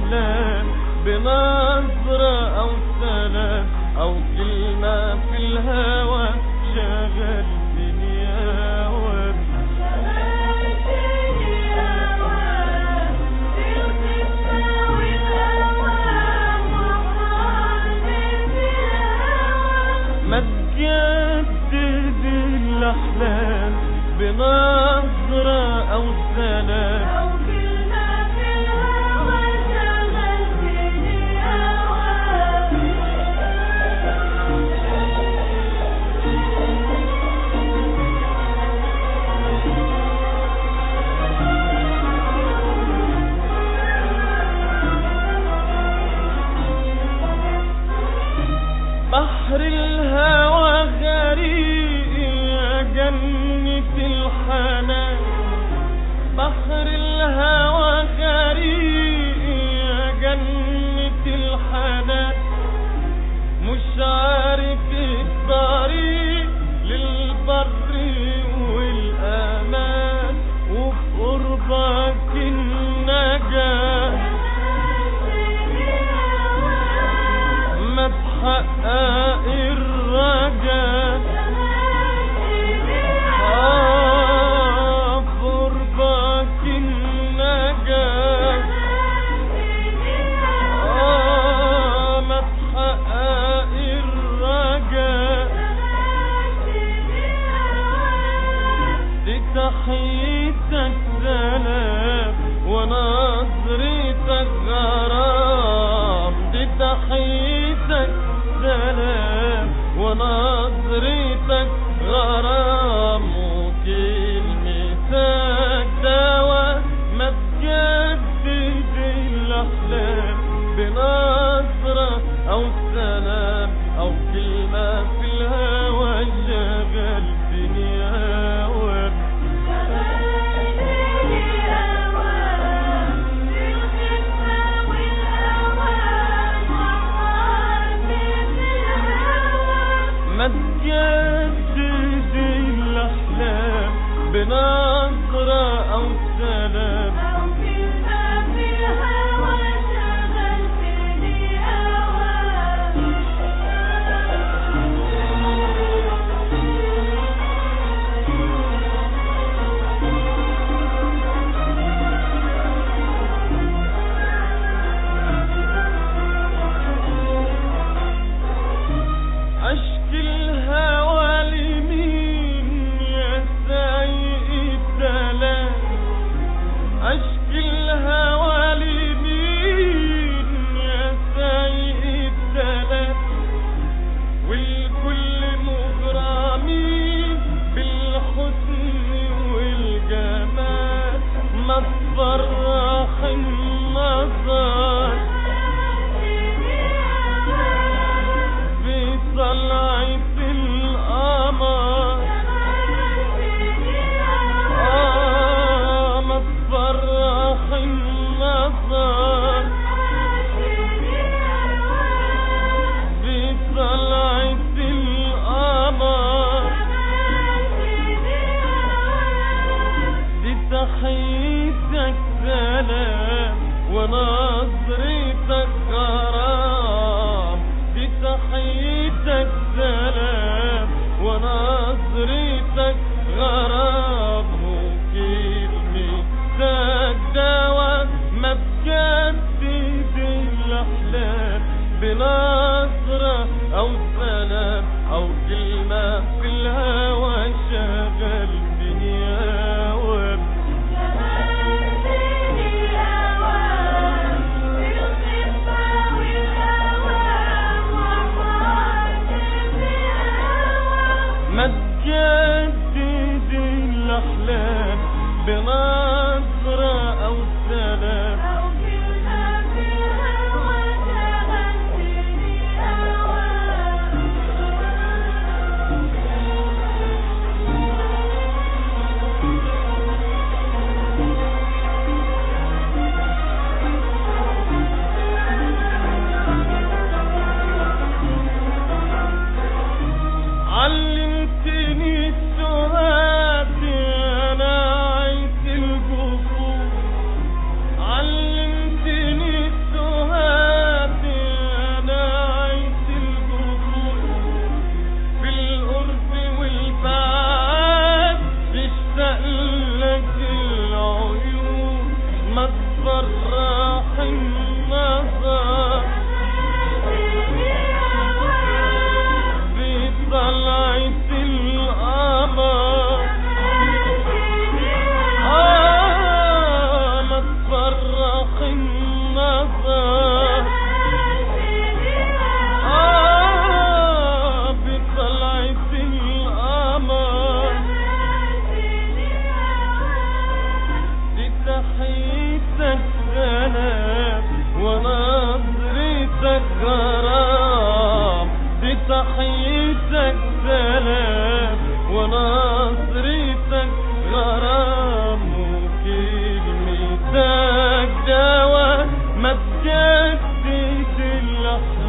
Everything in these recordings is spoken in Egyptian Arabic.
الأحلام بنظرة أو سلام أو كلمة في الهوى شغل دنيا وبي ما تجدد الأحلام بنظرة أو سلام بحر الهوى غريق يا جنة الحنان بحر الهوى غريق يا جنة الحنان مش عارف الطريق للبر والأمان وفي قربك النجاة ما تحقق الرجاء آه، في قربك النجاة آه، ما تحقق الرجاء دي تحيتك سلام ونظرتك غرام دي تحيتك سلام ونظرتك غرام وكلمتك دواء ما تجدد الأحلام بنظرة أو سلام أو كلمة في الهوى شغل دنيا وبي ما تجدد الأحلام بنظرة أو سلام عشق الهوى لمين يا سايق الدلال عشق الهوى لمين يا سايق الدلال والكل مغرمين بالحسن والجمال ما تفرح النظر في طلعة القمر آه ما تفرح النظر في طلعة القمر دي تحيتك سلام ونظرتك غرام دي تحيتك سلام ونظرتك غرام وكلمتك دواء ما تجدد الأحلام بنظرة أو سلام أو كلمة في الهوى شغل دنيا وبي ما تجدد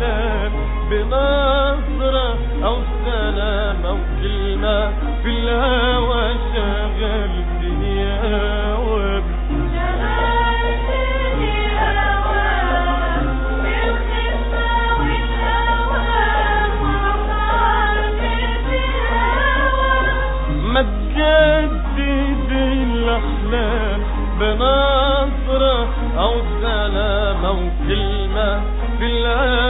الأحلام بنظرة أو سلام أو كلمة في الهوى شغلتني يا وابن شغلتني هواك بالخفة والهوام وحركة الهوى ما تجدد الأحلام بنظرة أو سلام أو كلمة في الهوى